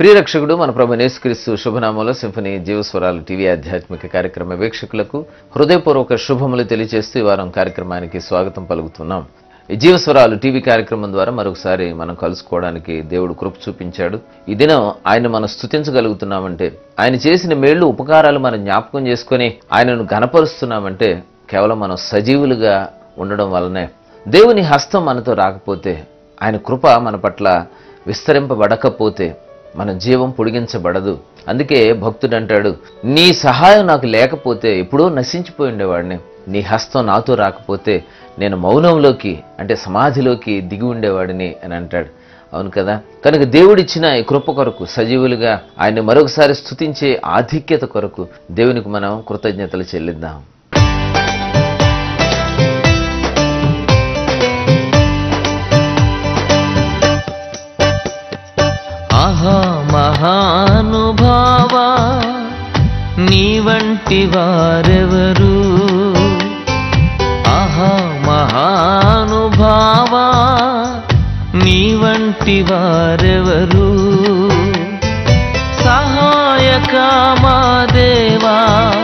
ప్రియరక్షకుడు మన ప్రభు నేసుక్రీస్తు శుభనామంలో symphony జీవస్వరాలు TV ఆధ్యాత్మిక కార్యక్రమ వీక్షకులకు హృదయపూర్వక శుభములు తెలియజేస్తూ ఈ వారం కార్యక్రమానికి స్వాగతం పలుకుతున్నాం ఈ జీవస్వరాలు టీవీ కార్యక్రమం ద్వారా మరొకసారి మనం కలుసుకోవడానికి దేవుడు కృప చూపించాడు ఈ దినం ఆయన మనం స్తుతించగలుగుతున్నామంటే ఆయన చేసిన మేళ్లు ఉపకారాలు మనం జ్ఞాపకం చేసుకొని ఆయనను గనపరుస్తున్నామంటే కేవలం మనం సజీవులుగా ఉండడం వల్లనే దేవుని హస్తం మనతో రాకపోతే ఆయన కృప మన పట్ల విస్తరింపబడకపోతే మన జీవం పొడిగించబడదు అందుకే భక్తుడు అంటాడు నీ సహాయం నాకు లేకపోతే ఎప్పుడో నశించిపోయి ఉండేవాడిని నీ హస్తం నాతో రాకపోతే నేను మౌనంలోకి అంటే సమాధిలోకి దిగి ఉండేవాడిని అని అంటాడు అవును కదా కనుక దేవుడిచ్చిన ఈ కృప కొరకు సజీవులుగా ఆయన మరొకసారి స్తుతించే ఆధిక్యత కొరకు దేవునికి మనం కృతజ్ఞతలు చెల్లిద్దాం ఆహా మహానుభావా నీ వంటి వారెవరు ఆహా మహానుభావా నీ వంటి వారెవరు సహాయక మా దేవా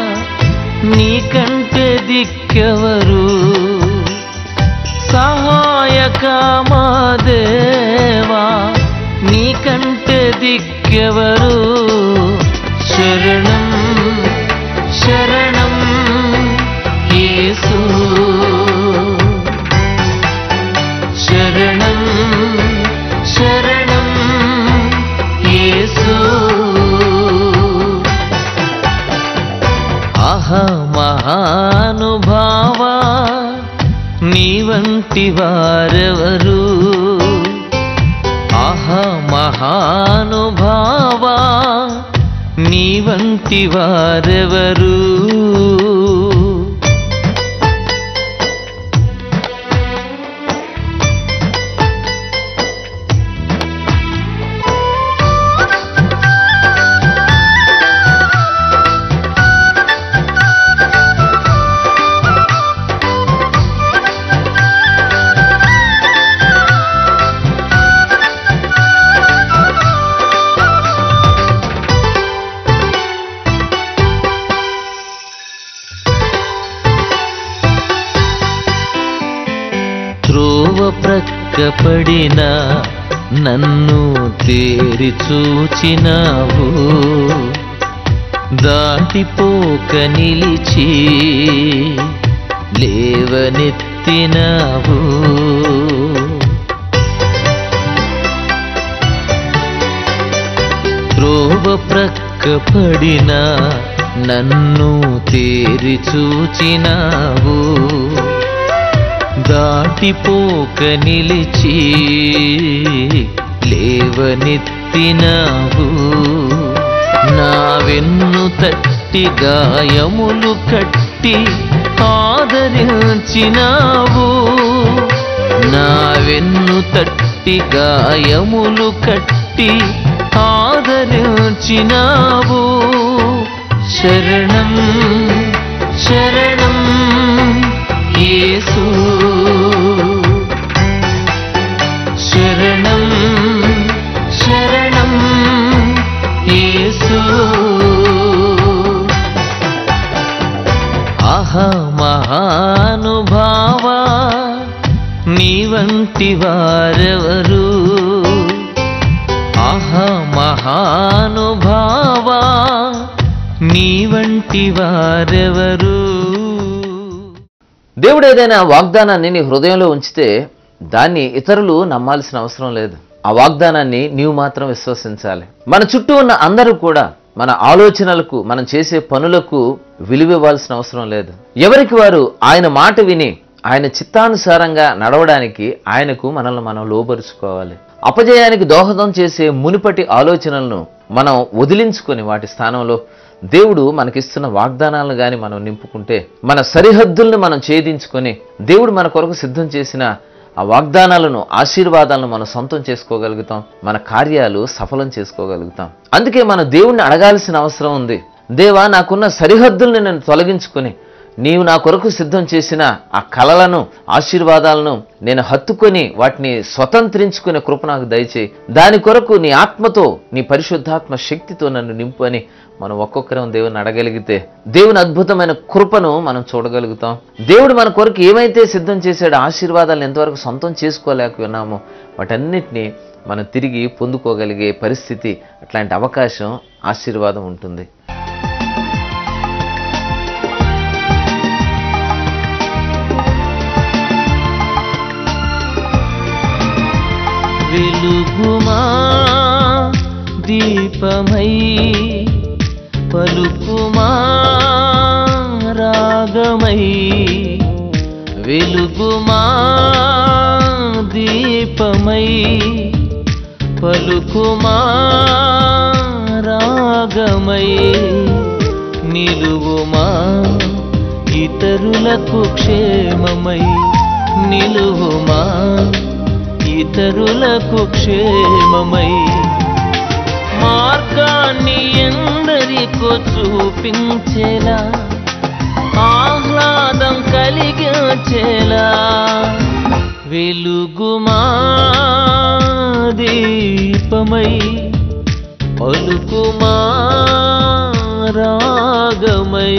నీకంటే దిక్కెవరు సహాయక మా దేవా నీకంటే దిక్కెవరు శరణం శరణం యేసు శరణం శరణం యేసు ఆహా మహానుభావా నీ వంటి వారెవరు ఆహా మహానుభావా నీ వంటి వారెవరు త్రోవ ప్రక్కపడిన నన్ను తేరి చూచినావు దాటిపోక నిలిచి లేవనెత్తినావు త్రోవ ప్రక్కపడిన నన్ను తేరి చూచినావు దాటిపోక నిలిచి లేవనెత్తినావు నా వెన్ను తట్టి గాయములు కట్టి ఆదరించినావు నా వెన్ను తట్టి గాయములు కట్టి ఆదరించినావు శరణం శరణం యేసు శరణం శరణం యేసు ఆహా మహానుభావా నీ వంటి వారెవరు ఆహా మహానుభావా నీ వంటి వారెవరు దేవుడు ఏదైనా వాగ్దానాన్ని నీ హృదయంలో ఉంచితే దాన్ని ఇతరులు నమ్మాల్సిన అవసరం లేదు ఆ వాగ్దానాన్ని నీవు మాత్రం విశ్వసించాలి మన చుట్టూ ఉన్న అందరూ కూడా మన ఆలోచనలకు మనం చేసే పనులకు విలువివ్వాల్సిన అవసరం లేదు ఎవరికి వారు ఆయన మాట విని ఆయన చిత్తానుసారంగా నడవడానికి ఆయనకు మనల్ని మనం లోబరుచుకోవాలి అపజయానికి దోహదం చేసే మునుపటి ఆలోచనలను మనం వదిలించుకొని వాటి స్థానంలో దేవుడు మనకిస్తున్న వాగ్దానాలను గాని మనం నింపుకుంటే మన సరిహద్దుల్ని మనం ఛేదించుకొని దేవుడు మన కొరకు సిద్ధం చేసిన ఆ వాగ్దానాలను ఆశీర్వాదాలను మనం సొంతం చేసుకోగలుగుతాం మన కార్యాలు సఫలం చేసుకోగలుగుతాం అందుకే మనం దేవుణ్ణి అడగాల్సిన అవసరం ఉంది దేవా నాకున్న సరిహద్దుల్ని నేను తొలగించుకొని నీవు నా కొరకు సిద్ధం చేసిన ఆ కలలను ఆశీర్వాదాలను నేను హత్తుకొని వాటిని స్వతంత్రించుకునే కృప నాకు దయచేయి దాని కొరకు నీ ఆత్మతో నీ పరిశుద్ధాత్మ శక్తితో నన్ను నింపు అని మనం ఒక్కొక్కరం దేవుని అడగలిగితే దేవుని అద్భుతమైన కృపను మనం చూడగలుగుతాం దేవుడు మన కొరకు ఏమైతే సిద్ధం చేశాడో ఆశీర్వాదాలను ఎంతవరకు సొంతం చేసుకోలేకున్నామో వాటన్నిటినీ మనం తిరిగి పొందుకోగలిగే పరిస్థితి అట్లాంటి అవకాశం ఆశీర్వాదం ఉంటుంది వెలుగుమా దీపమై పలుకుమా రాగమై వెలుగుమా దీపమై పలుకుమా రాగమై నిలువుమా ఇతరులకు క్షేమమై నిలువుమా ఇతరులకు క్షేమమై మార్గాన్ని ఎందరికో చూపించేలా ఆహ్లాదం కలిగించేలా వెలుగుమా దీపమై పలుకుమా రాగమై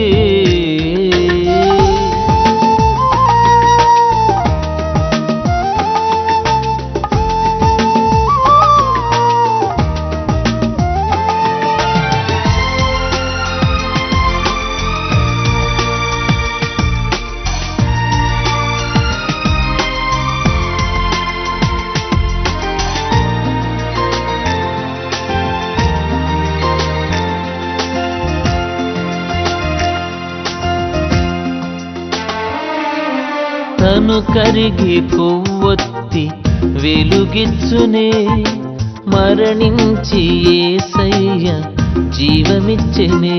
తను కరిగి కొవ్వొత్తి వెలుగిచ్చునే మరణించి ఏసయ్య జీవమిచ్చెనే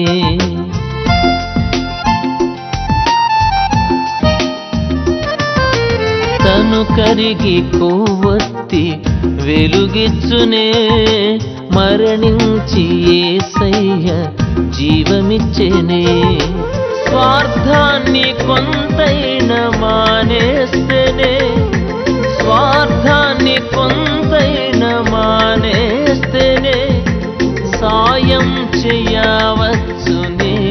తను కరిగి కొవ్వొత్తి వెలుగిచ్చునే మరణించి ఏసయ్య జీవమిచ్చెనే స్వార్థాన్ని కొంతైన మానేస్తేనే స్వార్థాన్ని కొంతైన మానేస్తేనే సాయం చేయవచ్చునే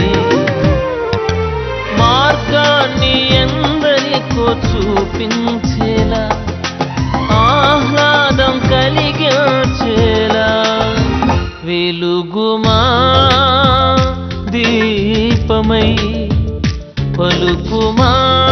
మార్గాన్ని ఎందరికో చూపించేలా ఆహ్లాదం కలిగించేలా వెలుగుమా దీపమై పలుకుమా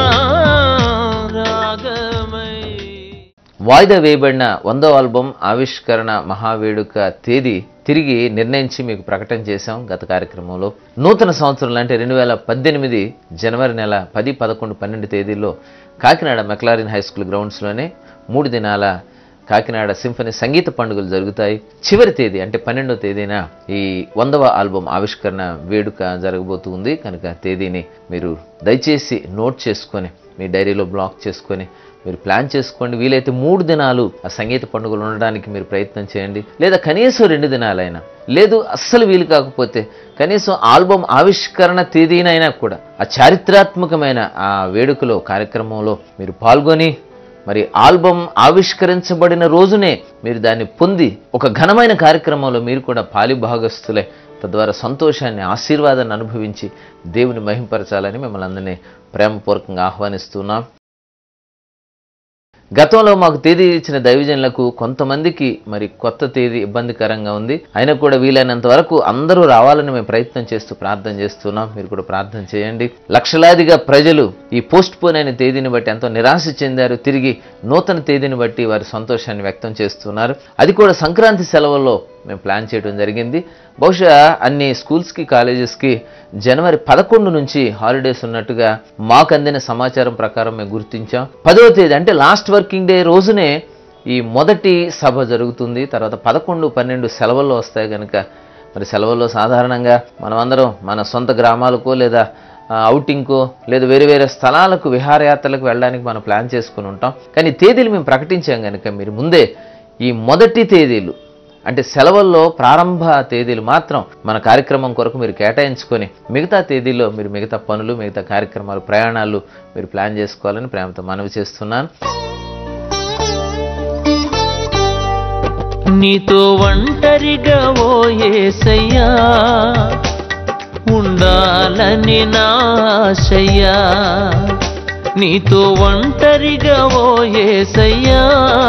రాగమై వాయిదా వేయబడిన వందో ఆల్బం ఆవిష్కరణ మహావేడుక తేదీ తిరిగి నిర్ణయించి మీకు ప్రకటన చేశాం గత కార్యక్రమంలో నూతన సంవత్సరం అంటే రెండు వేల పద్దెనిమిది జనవరి నెల పది పదకొండు పన్నెండు తేదీల్లో కాకినాడ మెక్లారిన్ హై స్కూల్ గ్రౌండ్స్లోనే మూడు దినాల కాకినాడ సింఫనీ సంగీత పండుగలు జరుగుతాయి చివరి తేదీ అంటే పన్నెండో తేదీన ఈ వందవ ఆల్బం ఆవిష్కరణ వేడుక జరగబోతుంది కనుక తేదీని మీరు దయచేసి నోట్ చేసుకొని మీ డైరీలో బ్లాక్ చేసుకొని మీరు ప్లాన్ చేసుకోండి వీలైతే మూడు దినాలు ఆ సంగీత పండుగలు ఉండడానికి మీరు ప్రయత్నం చేయండి లేదా కనీసం రెండు దినాలైనా లేదు అస్సలు వీలు కాకపోతే కనీసం ఆల్బమ్ ఆవిష్కరణ తేదీనైనా కూడా ఆ చారిత్రాత్మకమైన ఆ వేడుకలో కార్యక్రమంలో మీరు పాల్గొని మరి ఆల్బమ్ ఆవిష్కరించబడిన రోజునే మీరు దాన్ని పొంది ఒక ఘనమైన కార్యక్రమంలో మీరు కూడా పాలిభాగస్తులై తద్వారా సంతోషాన్ని ఆశీర్వాదాన్ని అనుభవించి దేవుని మహింపరచాలని మిమ్మల్ని అందరినీ ప్రేమపూర్వకంగా ఆహ్వానిస్తున్నాం గతంలో మాకు తేదీ ఇచ్చిన దైవజనులకు కొంతమందికి మరి కొత్త తేదీ ఇబ్బందికరంగా ఉంది అయినా కూడా వీలైనంత వరకు అందరూ రావాలని మేము ప్రయత్నం చేస్తూ ప్రార్థన చేస్తున్నాం మీరు కూడా ప్రార్థన చేయండి లక్షలాదిగా ప్రజలు ఈ పోస్ట్ పోన్ అయిన తేదీని బట్టి ఎంతో నిరాశ చెందారు తిరిగి నూతన తేదీని బట్టి వారి సంతోషాన్ని వ్యక్తం చేస్తున్నారు అది కూడా సంక్రాంతి సెలవుల్లో మేము ప్లాన్ చేయడం జరిగింది బహుశా అన్ని స్కూల్స్కి కాలేజెస్కి జనవరి పదకొండు నుంచి హాలిడేస్ ఉన్నట్టుగా మాకు అందిన సమాచారం ప్రకారం మేము గుర్తించాం పదవ తేదీ అంటే లాస్ట్ వర్కింగ్ డే రోజునే ఈ మొదటి సభ జరుగుతుంది తర్వాత పదకొండు పన్నెండు సెలవుల్లో వస్తాయి కనుక మరి సెలవుల్లో సాధారణంగా మనమందరం మన సొంత గ్రామాలకో లేదా ఆ, అవుటింగ్కో లేదా వేరే వేరే స్థలాలకు విహారయాత్రలకు వెళ్ళడానికి మనం ప్లాన్ చేసుకుని ఉంటాం కానీ తేదీలు మేము ప్రకటించాం కనుక మీరు ముందే ఈ మొదటి తేదీలు అంటే సెలవుల్లో ప్రారంభ తేదీలు మాత్రం మన కార్యక్రమం కొరకు మీరు కేటాయించుకొని మిగతా తేదీల్లో మీరు మిగతా పనులు మిగతా కార్యక్రమాలు ప్రయాణాలు మీరు ప్లాన్ చేసుకోవాలని ప్రేమతో మనవి చేస్తున్నాను నీతో ఒంటరిగా ఓ యేసయ్యా ఉండాలని నాశయ్యా నీతో ఒంటరిగా ఓ యేసయ్యా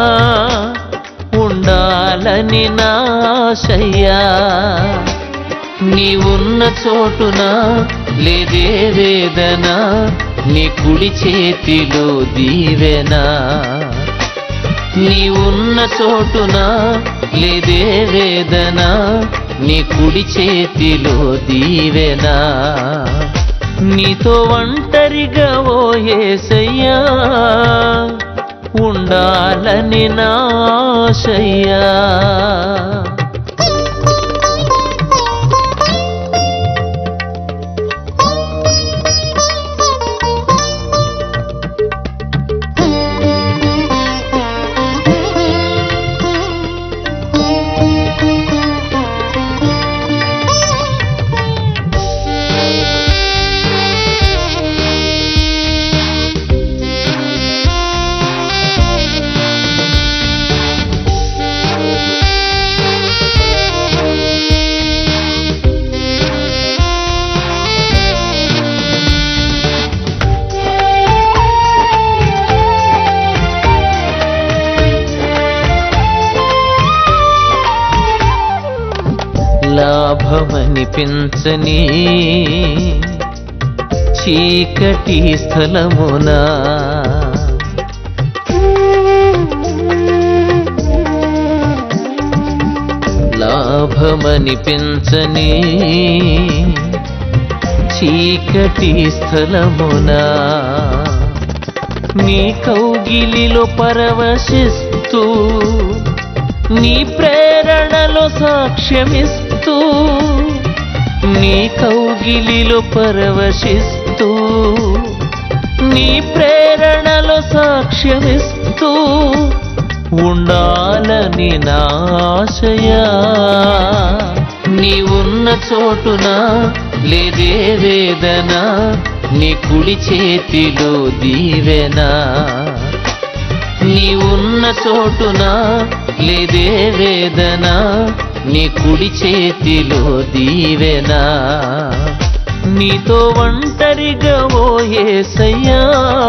ఉండాలని నాశయ్యా నీ ఉన్న చోటున లేదే వేదన నీ కుడి చేతిలో దీవెనా నీ ఉన్న చోటున లేదే వేదన నీ కుడి చేతిలో దీవెనా నీతో ఒంటరిగా ఓ యేసయ్యా ఉండాలని నాశయ్యా లాభమనిపించని చీకటి స్థలమునా లాభమనిపించని చీకటి స్థలమునా నీ కౌగిలిలో పరవశిస్తూ నీ ప్రేరణలో సాక్ష్యమిస్తూ నీ కౌగిలిలో పరవశిస్తూ నీ ప్రేరణలో సాక్ష్యమిస్తూ ఉండాలని నాశయా నీ ఉన్న చోటున లేదే వేదన నీ కుడి చేతిలో దీవెనా నీ ఉన్న చోటున లేదే వేదన నీ కుడి చేతిలో దీవెనా నీతో ఒంటరిగా ఓ యేసయ్యా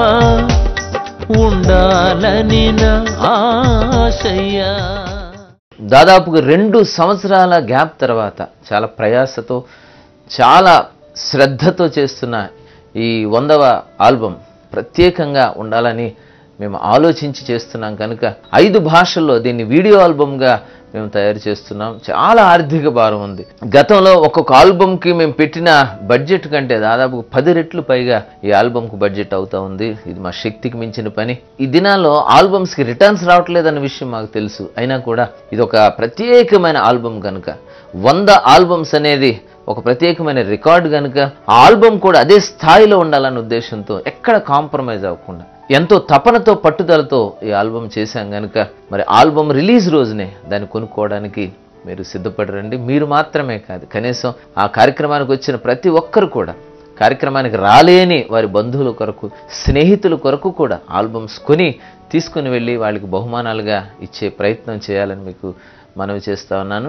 ఉండాలని నా ఆశయ్యా దాదాపుగా రెండు సంవత్సరాల గ్యాప్ తర్వాత చాలా ప్రయాసతో చాలా శ్రద్ధతో చేస్తున్న ఈ వందవ ఆల్బమ్ ప్రత్యేకంగా ఉండాలని మేము ఆలోచించి చేస్తున్నాం కనుక ఐదు భాషల్లో దీన్ని వీడియో ఆల్బమ్గా మేము తయారు చేస్తున్నాం చాలా ఆర్థిక భారం ఉంది గతంలో ఒక్కొక్క ఆల్బమ్కి మేము పెట్టిన బడ్జెట్ కంటే దాదాపు పది రెట్లు పైగా ఈ ఆల్బమ్కు బడ్జెట్ అవుతా ఉంది ఇది మా శక్తికి మించిన పని ఈ దినాల్లో ఆల్బమ్స్కి రిటర్న్స్ రావట్లేదన్న విషయం మాకు తెలుసు అయినా కూడా ఇది ఒక ప్రత్యేకమైన ఆల్బమ్ కనుక వంద ఆల్బమ్స్ అనేది ఒక ప్రత్యేకమైన రికార్డు కనుక ఆ ఆల్బమ్ కూడా అదే స్థాయిలో ఉండాలన్న ఉద్దేశంతో ఎక్కడ కాంప్రమైజ్ అవ్వకుండా ఎంతో తపనతో పట్టుదలతో ఈ ఆల్బమ్ చేశాం కనుక మరి ఆల్బమ్ రిలీజ్ రోజునే దాన్ని కొనుక్కోవడానికి మీరు సిద్ధపడి రండి మీరు మాత్రమే కాదు కనీసం ఆ కార్యక్రమానికి వచ్చిన ప్రతి ఒక్కరు కూడా కార్యక్రమానికి రాలేని వారి బంధువుల కొరకు స్నేహితుల కొరకు కూడా ఆల్బమ్స్ కొని తీసుకుని వెళ్ళి వాళ్ళకి బహుమానాలుగా ఇచ్చే ప్రయత్నం చేయాలని మీకు మనవి చేస్తా ఉన్నాను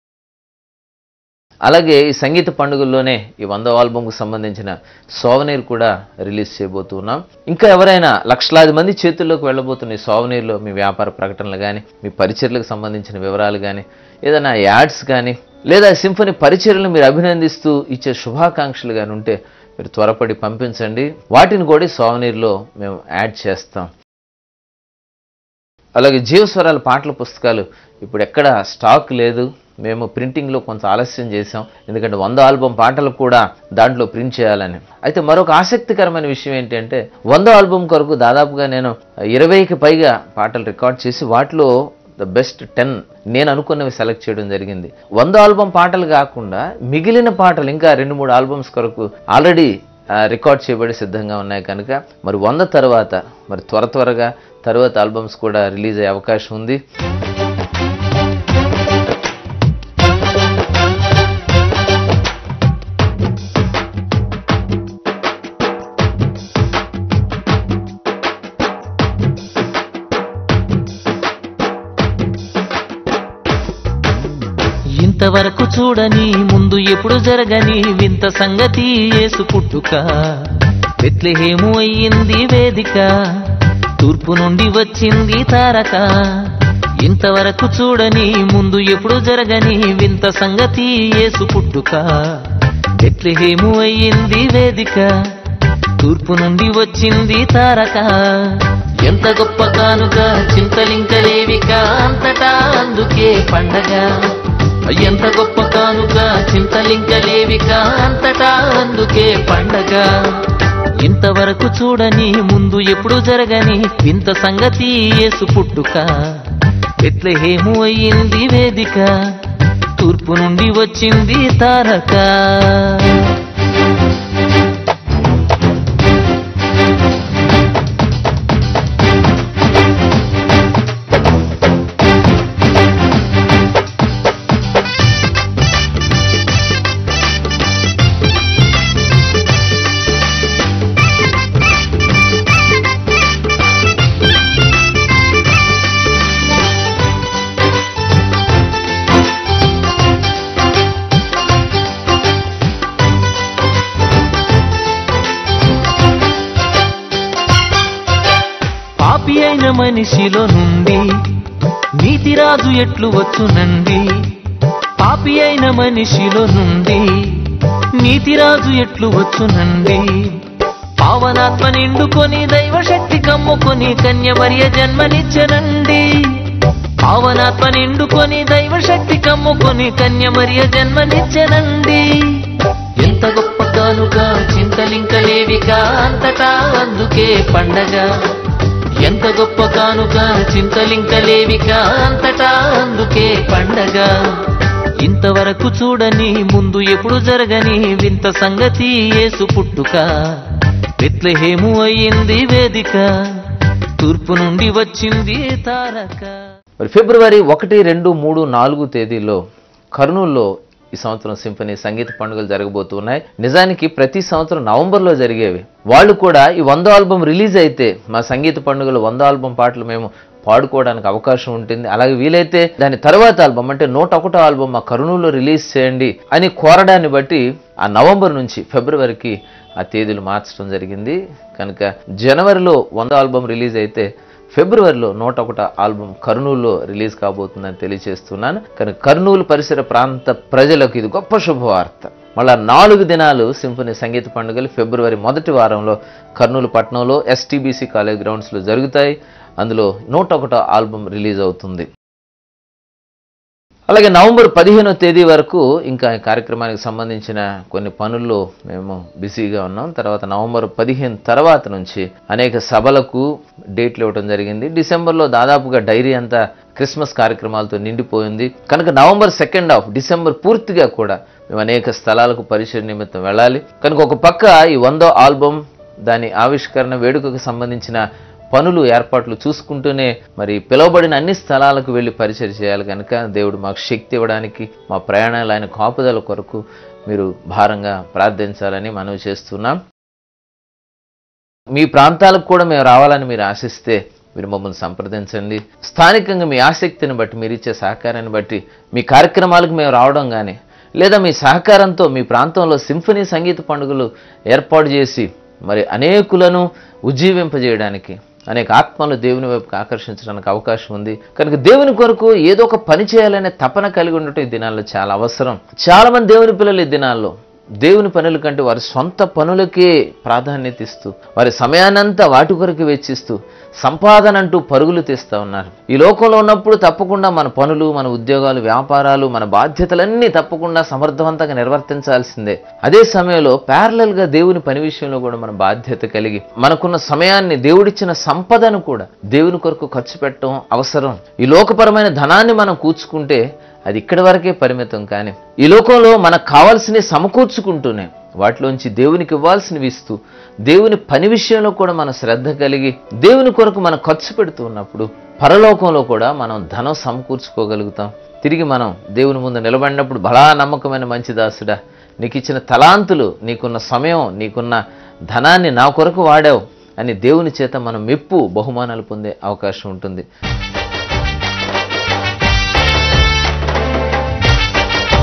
అలాగే ఈ సంగీత పండుగల్లోనే ఈ వంద ఆల్బమ్కు సంబంధించిన సోవనీర్ కూడా రిలీజ్ చేయబోతున్నాం ఇంకా ఎవరైనా లక్షలాది మంది చేతుల్లోకి వెళ్ళబోతున్న ఈ సోవనీర్లో మీ వ్యాపార ప్రకటనలు కానీ మీ పరిచర్లకు సంబంధించిన వివరాలు కానీ ఏదైనా యాడ్స్ కానీ లేదా సింఫనీ పరిచర్లను మీరు అభినందిస్తూ ఇచ్చే శుభాకాంక్షలు కానీ ఉంటే మీరు త్వరపడి పంపించండి వాటిని కూడా ఈ సోవనీర్లో మేము యాడ్ చేస్తాం అలాగే జీవస్వరాల పాటల పుస్తకాలు ఇప్పుడు ఎక్కడ స్టాక్ లేదు మేము ప్రింటింగ్లో కొంత ఆలస్యం చేసాం ఎందుకంటే వంద ఆల్బమ్ పాటలు కూడా దాంట్లో ప్రింట్ చేయాలని అయితే మరొక ఆసక్తికరమైన విషయం ఏంటంటే వంద ఆల్బమ్ కొరకు దాదాపుగా నేను ఇరవైకి పైగా పాటలు రికార్డ్ చేసి వాటిలో ద బెస్ట్ టెన్ నేను అనుకున్నవి సెలెక్ట్ చేయడం జరిగింది వంద ఆల్బమ్ పాటలు కాకుండా మిగిలిన పాటలు ఇంకా రెండు మూడు ఆల్బమ్స్ కొరకు ఆల్రెడీ రికార్డ్ చేయబడి సిద్ధంగా ఉన్నాయి కనుక మరి వంద తర్వాత మరి త్వర త్వరగా తర్వాత ఆల్బమ్స్ కూడా రిలీజ్ అయ్యే అవకాశం ఉంది ఇంతవరకు చూడని ముందు ఎప్పుడు జరగని వింత సంగతి యేసు పుట్టుక బెత్లెహేము అయ్యింది వేదిక తూర్పు నుండి వచ్చింది తారక ఇంతవరకు చూడని ముందు ఎప్పుడు జరగని వింత సంగతి యేసు పుట్టుక బెత్లెహేము అయ్యింది వేదిక తూర్పు నుండి వచ్చింది తారక ఎంత గొప్ప కానుక చింతలింకలేవిక అంతటా అందుకే పండగ ఎంత గొప్ప కానుక చింతలింకలేవిక అంతటా అందుకే పండగ ఇంతవరకు చూడని ముందు ఎప్పుడు జరగని వింత సంగతి యేసు పుట్టుక బెత్లెహేము అయ్యింది వేదిక తూర్పు నుండి వచ్చింది తారక పాపి అయిన మనిషిలో నుండి నీతిరాజు ఎట్లు వచ్చునండి పాపి అయిన మనిషిలో నుండి నీతిరాజు ఎట్లు వచ్చునండి పావనాత్మ నిండుకొని దైవశక్తి కమ్ముకొని కన్యమర్య జన్మనిచ్చనండి పావనాత్మ నిండుకొని దైవశక్తి కమ్ముకొని కన్యమర్య జన్మనిచ్చనండి ఎంత గొప్ప కానుక చింతలింకలేవిక అంతటా అందుకే పండగ ఎంత గొప్ప కానుక చింతలింకలేవిక అంతటా అందుకే పండగ ఇంతవరకు చూడని ముందు ఎప్పుడు జరగని వింత సంగతి యేసు పుట్టుక బెత్లెహేము అయ్యింది వేదిక తూర్పు నుండి వచ్చింది తారక మరి ఫిబ్రవరి ఒకటి రెండు మూడు నాలుగు తేదీల్లో కర్నూలులో ఈ సంవత్సరం సింఫనీ సంగీత పండుగలు జరగబోతున్నాయి నిజానికి ప్రతి సంవత్సరం నవంబర్లో జరిగేవి వాళ్ళు కూడా ఈ వందో ఆల్బమ్ రిలీజ్ అయితే మా సంగీత పండుగలు వందో ఆల్బమ్ పాటలు మేము పాడుకోవడానికి అవకాశం ఉంటుంది అలాగే వీలైతే దాని తర్వాత ఆల్బమ్ అంటే నూట ఒకటో ఆల్బమ్ మా కర్నూలులో రిలీజ్ చేయండి అని కోరడాన్ని బట్టి ఆ నవంబర్ నుంచి ఫిబ్రవరికి ఆ తేదీలు మార్చడం జరిగింది కనుక జనవరిలో వంద ఆల్బమ్ రిలీజ్ అయితే ఫిబ్రవరిలో నూట ఒకట ఆల్బమ్ కర్నూలులో రిలీజ్ కాబోతుందని తెలియజేస్తున్నాను కానీ కర్నూలు పరిసర ప్రాంత ప్రజలకు ఇది గొప్ప శుభవార్త మళ్ళా నాలుగు దినాలు సింఫనీ సంగీత పండుగలు ఫిబ్రవరి మొదటి వారంలో కర్నూలు పట్టణంలో ఎస్టీబీసీ కాలేజ్ గ్రౌండ్స్లో జరుగుతాయి అందులో నూట ఒకటో ఆల్బమ్ రిలీజ్ అవుతుంది అలాగే నవంబర్ పదిహేనో తేదీ వరకు ఇంకా ఈ కార్యక్రమానికి సంబంధించిన కొన్ని పనుల్లో మేము బిజీగా ఉన్నాం తర్వాత నవంబర్ పదిహేను తర్వాత నుంచి అనేక సభలకు డేట్లు ఇవ్వడం జరిగింది డిసెంబర్లో దాదాపుగా డైరీ అంతా క్రిస్మస్ కార్యక్రమాలతో నిండిపోయింది కనుక నవంబర్ సెకండ్ హాఫ్ డిసెంబర్ పూర్తిగా కూడా మేము అనేక స్థలాలకు పరిచయ నిమిత్తం వెళ్ళాలి కనుక ఒక పక్క ఈ వందో ఆల్బమ్ దాని ఆవిష్కరణ వేడుకకు సంబంధించిన పనులు ఏర్పాట్లు చూసుకుంటూనే మరి పిలువబడిన అన్ని స్థలాలకు వెళ్ళి పరిచయం చేయాలి కనుక దేవుడు మాకు శక్తి ఇవ్వడానికి మా ప్రయాణాలు ఆయన కాపుదల కొరకు మీరు భారంగా ప్రార్థించాలని మనవి చేస్తున్నాం మీ ప్రాంతాలకు కూడా మేము రావాలని మీరు ఆశిస్తే మీరు మమ్మల్ని సంప్రదించండి స్థానికంగా మీ ఆసక్తిని బట్టి మీరు ఇచ్చే సహకారాన్ని బట్టి మీ కార్యక్రమాలకు మేము రావడం కానీ లేదా మీ సహకారంతో మీ ప్రాంతంలో సింఫనీ సంగీత పండుగలు ఏర్పాటు చేసి మరి అనేకులను ఉజ్జీవింపజేయడానికి అనేక ఆత్మలు దేవుని వైపుకి ఆకర్షించడానికి అవకాశం ఉంది కనుక దేవుని కొరకు ఏదో ఒక పని చేయాలనే తపన కలిగి ఉండటం ఈ దినాల్లో చాలా అవసరం చాలా మంది దేవుని పిల్లలు ఈ దినాల్లో దేవుని పనుల కంటే వారి సొంత పనులకే ప్రాధాన్యత ఇస్తూ వారి సమయాన్నంతా వాటి కొరకు వెచ్చిస్తూ సంపాదన అంటూ పరుగులు తీస్తూ ఉన్నారు ఈ లోకంలో ఉన్నప్పుడు తప్పకుండా మన పనులు మన ఉద్యోగాలు వ్యాపారాలు మన బాధ్యతలన్నీ తప్పకుండా సమర్థవంతంగా నిర్వర్తించాల్సిందే అదే సమయంలో parallel గా దేవుని పని విషయంలో కూడా మన బాధ్యత కలిగి మనకున్న సమయాన్ని దేవుడిచ్చిన సంపదను కూడా దేవుని కొరకు ఖర్చు పెట్టడం అవసరం ఈ లోకపరమైన ధనాన్ని మనం కూర్చుకుంటే అది ఇక్కడి వరకే పరిమితం కానీ ఈ లోకంలో మనకు కావాల్సినవి సమకూర్చుకుంటూనే వాటిలోంచి దేవునికి ఇవ్వాల్సినవి ఇస్తూ దేవుని పని విషయంలో కూడా మన శ్రద్ధ కలిగి దేవుని కొరకు మనం ఖర్చు పెడుతూ ఉన్నప్పుడు పరలోకంలో కూడా మనం ధనం సమకూర్చుకోగలుగుతాం తిరిగి మనం దేవుని ముందు నిలబడినప్పుడు బలా నమ్మకమైన మంచి దాసుడా నీకు ఇచ్చిన తలాంతులు నీకున్న సమయం నీకున్న ధనాన్ని నా కొరకు వాడావు అని దేవుని చేత మనం మెప్పు బహుమానాలు పొందే అవకాశం ఉంటుంది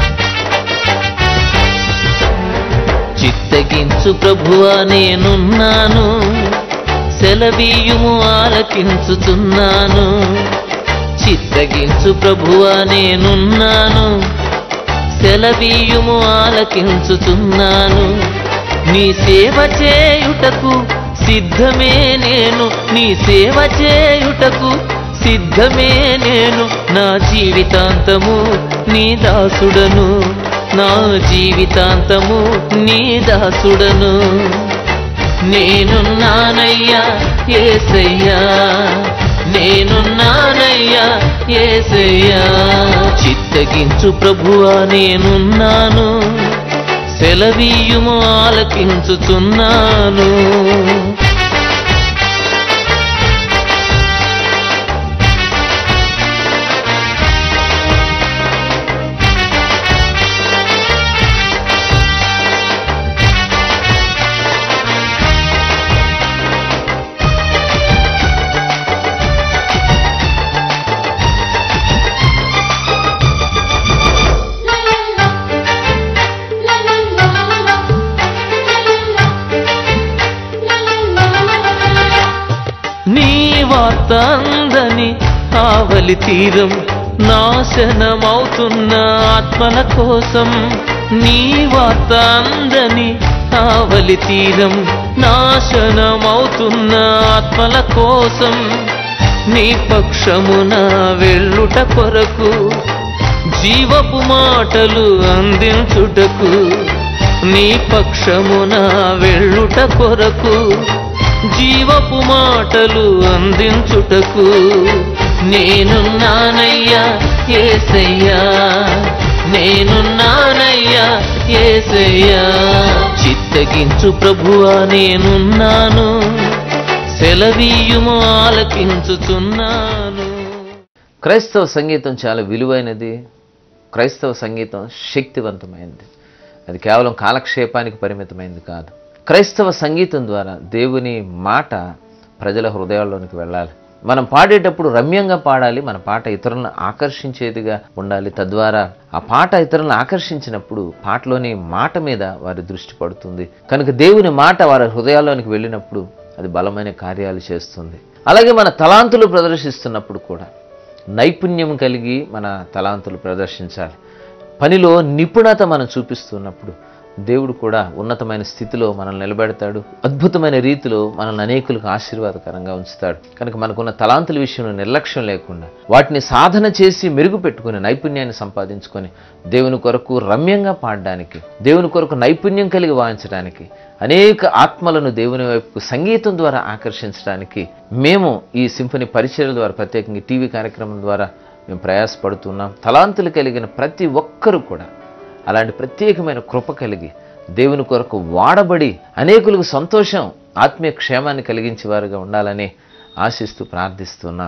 చిత్తగించు ప్రభువా నేనున్నాను సెలవీయుము ఆలకించుతున్నాను చిత్తగించు ప్రభువా నేనున్నాను సెలవీయుము ఆలకించుతున్నాను నీ సేవ చేయుటకు సిద్ధమే నేను నీ సేవ చేయుటకు సిద్ధమే నేను నా జీవితాంతము నీ దాసుడను నా జీవితాంతము నీ దాసుడను నేనున్నానయ్యా ఏసయ్యా నేనున్నానయ్యా ఏసయ్యా చిత్తగించు ప్రభువా నేనున్నాను సెలవీయుము ఆలకించుచున్నాను నీ వార్త అందని ఆవలి తీరం నాశనమవుతున్న ఆత్మల కోసం నీ వార్త అందని ఆవలి తీరం నాశనమవుతున్న ఆత్మల కోసం నీ పక్షమున వెళ్ళుట కొరకు జీవపు మాటలు అందించుటకు నీ పక్షమున వెళ్ళుట కొరకు జీవపు మాటలు అందించుటకు నేనున్నానయ్యా ఏసయ్యా నేనున్నానయ్యా ఏసయ్యా చిత్తగించు ప్రభువా నేనున్నాను సెలవీయుము ఆలకించుచున్నాను క్రైస్తవ సంగీతం చాలా విలువైనది క్రైస్తవ సంగీతం శక్తివంతమైనది అది కేవలం కాలక్షేపానికి పరిమితమైనది కాదు క్రైస్తవ సంగీతం ద్వారా దేవుని మాట ప్రజల హృదయాల్లోనికి వెళ్ళాలి మనం పాడేటప్పుడు రమ్యంగా పాడాలి మన పాట ఇతరులను ఆకర్షించేదిగా ఉండాలి తద్వారా ఆ పాట ఇతరులను ఆకర్షించినప్పుడు పాటలోని మాట మీద వారి దృష్టి పడుతుంది కనుక దేవుని మాట వారి హృదయాల్లోనికి వెళ్ళినప్పుడు అది బలమైన కార్యాలు చేస్తుంది అలాగే మన తలాంతులు ప్రదర్శిస్తున్నప్పుడు కూడా నైపుణ్యం కలిగి మన తలాంతులు ప్రదర్శించాలి పనిలో నిపుణత మనం చూపిస్తున్నప్పుడు దేవుడు కూడా ఉన్నతమైన స్థితిలో మనల్ని నిలబెడతాడు అద్భుతమైన రీతిలో మనల్ని అనేకులకు ఆశీర్వాదకరంగా ఉంచుతాడు కనుక మనకున్న తలాంతుల విషయంలో నిర్లక్ష్యం లేకుండా వాటిని సాధన చేసి మెరుగుపెట్టుకుని నైపుణ్యాన్ని సంపాదించుకొని దేవుని కొరకు రమ్యంగా పాడడానికి దేవుని కొరకు నైపుణ్యం కలిగి వాయించడానికి అనేక ఆత్మలను దేవుని వైపు సంగీతం ద్వారా ఆకర్షించడానికి మేము ఈ సింఫనీ పరిచయాల ద్వారా ప్రత్యేకంగా టీవీ కార్యక్రమం ద్వారా మేము ప్రయాసపడుతున్నాం తలాంతులు కలిగిన ప్రతి ఒక్కరూ కూడా అలాంటి ప్రత్యేకమైన కృప కలిగి దేవుని కొరకు వాడబడి అనేకులకు సంతోషం ఆత్మీయ క్షేమాన్ని కలిగించే వారుగా ఉండాలని ఆశిస్తూ ప్రార్థిస్తున్నాం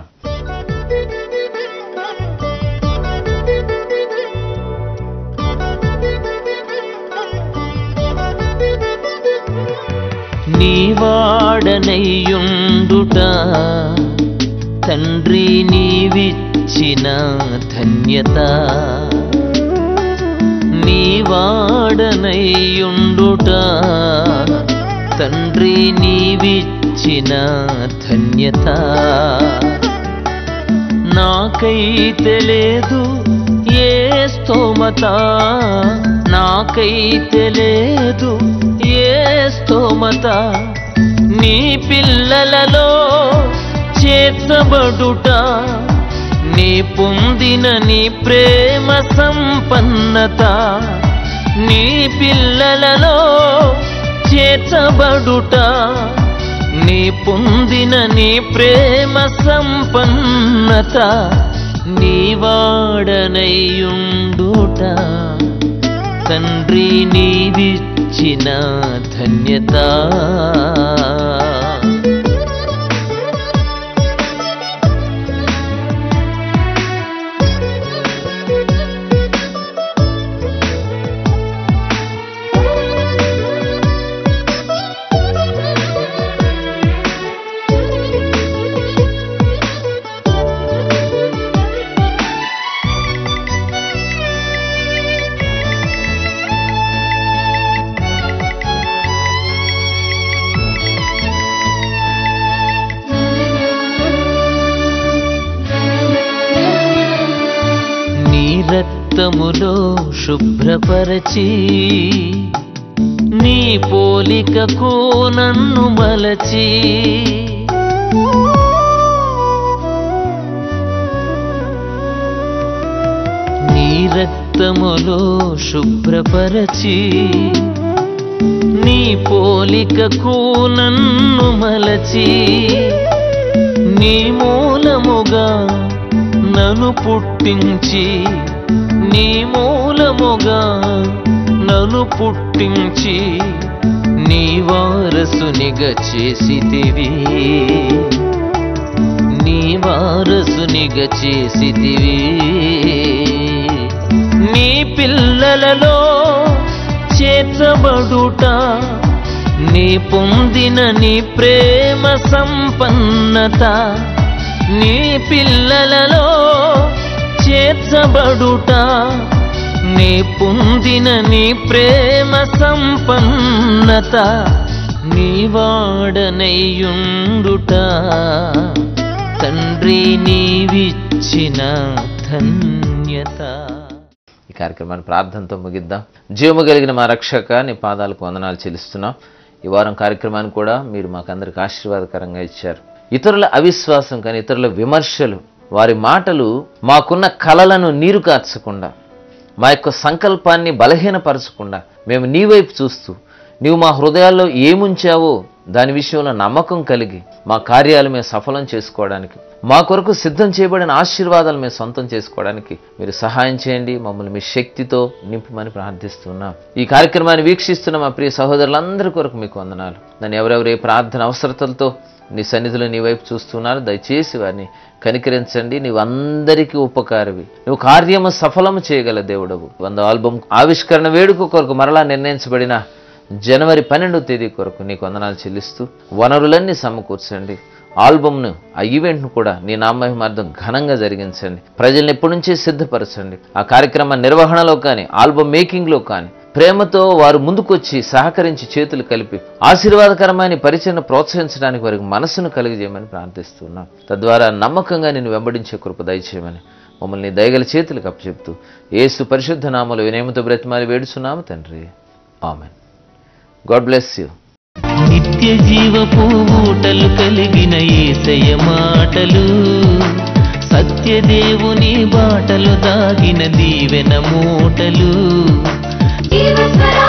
నీవాడనయ్యుండుట తండ్రి నీవిచ్చిన ధన్యత నీవాడనయ్యుండుట తండ్రి నీవిచ్చిన ధన్యత నాకైతే లేదు ఏ స్తోమత నాకైతే లేదు ఏ స్తోమత నీ పిల్లలలో చేర్చబడుట నీ పొందిన నీ ప్రేమ సంపన్నత నీ పిల్లలలో చేర్చబడుట నీ పొందిన నీ ప్రేమ సంపన్నత నీవాడనయ్యుండుట తండ్రి నీవిచ్చిన ధన్యత రక్తములో శుభ్రపరచి నీ పోలికకు నన్ను మలచి నీ రక్తములో శుభ్రపరచి నీ పోలికకు నన్ను మలచి నీ మూలముగా నన్ను పుట్టించి నీ మూలముగా నన్ను పుట్టించి నీ వారసునిగా చేసితివి నీ వారసునిగా చేసితివి నీ పిల్లలలో చేర్చబడుట నీ పొందిన నీ ప్రేమ సంపన్నత నీ పిల్లలలో చేర్చబడుట నీ పొందిన నీ ప్రేమ సంపన్నత నీ వాడనయ్యుండుట తండ్రి నీవిచ్చిన ధన్యత ఈ కార్యక్రమాన్ని ప్రార్థనతో ముగిద్దాం జీవము కలిగిన మా రక్షక నీ పాదాలకు వందనాలు చెల్లిస్తున్నాం ఈ వారం కార్యక్రమాన్ని కూడా మీరు మాకందరికి ఆశీర్వాదకరంగా ఇచ్చారు ఇతరుల అవిశ్వాసం కానీ ఇతరుల విమర్శలు వారి మాటలు మాకున్న కలలను నీరు కార్చకుండా మా యొక్క సంకల్పాన్ని బలహీనపరచకుండా మేము నీ వైపు చూస్తూ నీవు మా హృదయాల్లో ఏముంచావో దాని విషయంలో నమ్మకం కలిగి మా కార్యాలు మేము సఫలం చేసుకోవడానికి మా కొరకు సిద్ధం చేయబడిన ఆశీర్వాదాలు మేము సొంతం చేసుకోవడానికి మీరు సహాయం చేయండి మమ్మల్ని మీ శక్తితో నింపమని ప్రార్థిస్తున్నాం ఈ కార్యక్రమాన్ని వీక్షిస్తున్న మా ప్రియ సహోదరులందరి కొరకు మీకు వందనాలు నన్ను ఎవరెవరు ఏ ప్రార్థన అవసరతలతో నీ సన్నిధిలో నీ వైపు చూస్తున్నారు దయచేసి వారిని కనికరించండి నీవు అందరికీ ఉపకారవి నువ్వు కార్యము సఫలము చేయగల దేవుడవు వంద ఆల్బమ్ ఆవిష్కరణ వేడుక కొరకు మరలా నిర్ణయించబడిన జనవరి పన్నెండవ తేదీ కొరకు నీకు వందనాలు చెల్లిస్తూ వనరులన్నీ సమకూర్చండి ఆల్బమ్ను ఆ ఈవెంట్ను కూడా నీ నామహిమార్థం ఘనంగా జరిగించండి ప్రజల్ని ఎప్పటి నుంచే సిద్ధపరచండి ఆ కార్యక్రమ నిర్వహణలో కానీ ఆల్బమ్ మేకింగ్లో కానీ ప్రేమతో వారు ముందుకొచ్చి సహకరించి చేతులు కలిపి ఆశీర్వాదకరమైన పరిచయను ప్రోత్సహించడానికి వారికి మనస్సును కలిగజేయమని ప్రార్థిస్తున్నాం తద్వారా నమ్మకంగా నేను వెంబడించే కృప దయచేయమని మమ్మల్ని దయగల చేతులకు అప్పచెప్తూ ఏసు పరిశుద్ధ నామలు వినేమతో బ్రతిమాలి వేడుచున్నాము తండ్రి ఆమెన్ గాడ్ బ్లెస్ యూ నిత్య జీవపు ఊటలు కలిగిన ఏసయ మాటలు సత్యదేవుని బాటలు దాగిన దీవెన మూటలు జీవస్వరా